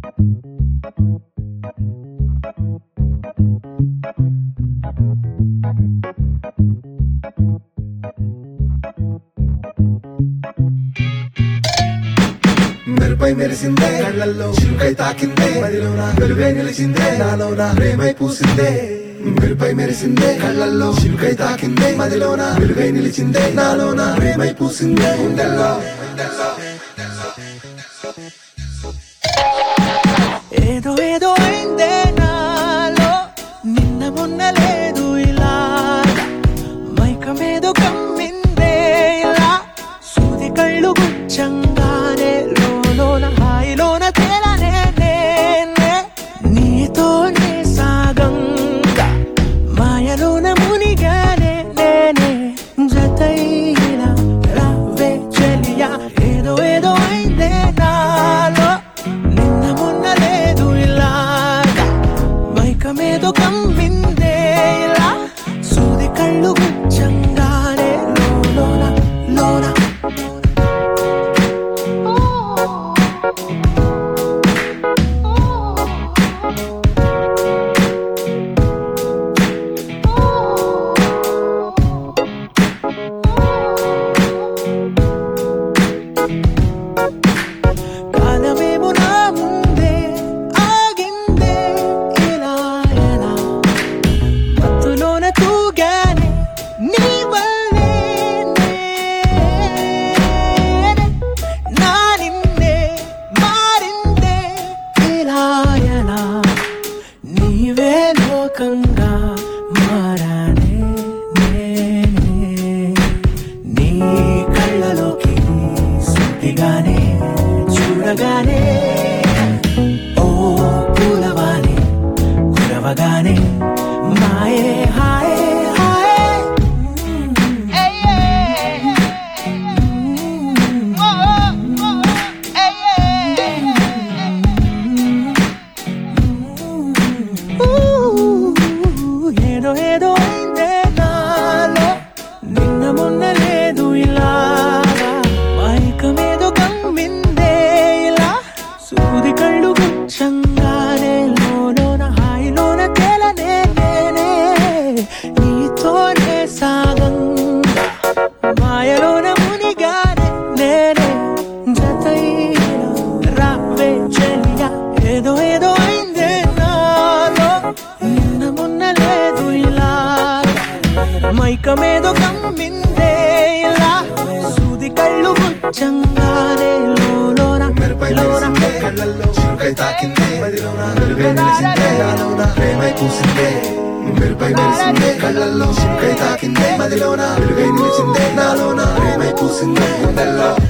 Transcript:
మెరుపై మెరిసిందే కళ్ళల్లో చిరుకై తాకిందే మదిలోన వెలుగై నిలిచిందే నాలోన ప్రేమై పూసిందే మెరుపై మెరిసిందే కళ్ళల్లో చిరుకై తాకిందే మదిలోన వెలుగై నిలిచిందే నాలోన ప్రేమై పూసిందే గుండెల్లో ఏదో ఏదో అయిందే నాలో నిన్న మొన్న లేదు ఇలా మైకమేదో కమ్మిందే ఇలా సూది కళ్ళు గుచ్చంగానే లోన హాయిలోన తేలనే నేనే నీతోనే సాగంగా మాయలోన మునిగానే నేనే జతైలా రావే చెలియా ఏదో ఏదో అయిందే నాలో నిన్న మొన్న లేదు ఇలాగా మైకమేదో కమ్మిందే ఇలా సూది కళ్ళు గుచ్చంగానే లోన లోన కాలమేమో నా ముందే ఆగిందే ఇలా ఎలా మత్తులోన తూగానే నీ వల్లే నేనే నా నిన్నే మారిందే ఇలా ఎలా నీవే లోకంగా మారానే నేనే నీ కళ్ళలోకి సూటిగానే చూడగానే ఓ పూలవాణి కురవగానే మాయే హాయే హాయే ఊ, ఏదో ఏదో అయిందే నాలో నిన్న మొన్న లేదు ఇలాగా మైకమేదో కమ్మిందే ఇలా సూది కళ్ళు గుచ్చంగానే లోన హాయిలోన తేలనే నేనే నీతోనే సాగంగా మాయలోన మునిగానే నేనే జతైలో రావే చెలియా ఏదో ఏదో అయిందే నాలో నిన్న మొన్న లేదు ఇలా మైకమేదో కమ్మిందే ఇలా సూది కళ్ళు గుచ్చంగానే లోన మెరుపై లోన మెరిసిందే కళ్ళల్లో చిరుకై తాకిందే మదిలోన వెలుగై నిలిచిందే నాలోన ప్రేమై పూసిందే మెరుపై మెరిసిందే కళ్ళల్లో చిరుకై తాకిందే మదిలోన వెలుగై నిలిచిందే నాలోన ప్రేమై పూసిందే గుండెల్లో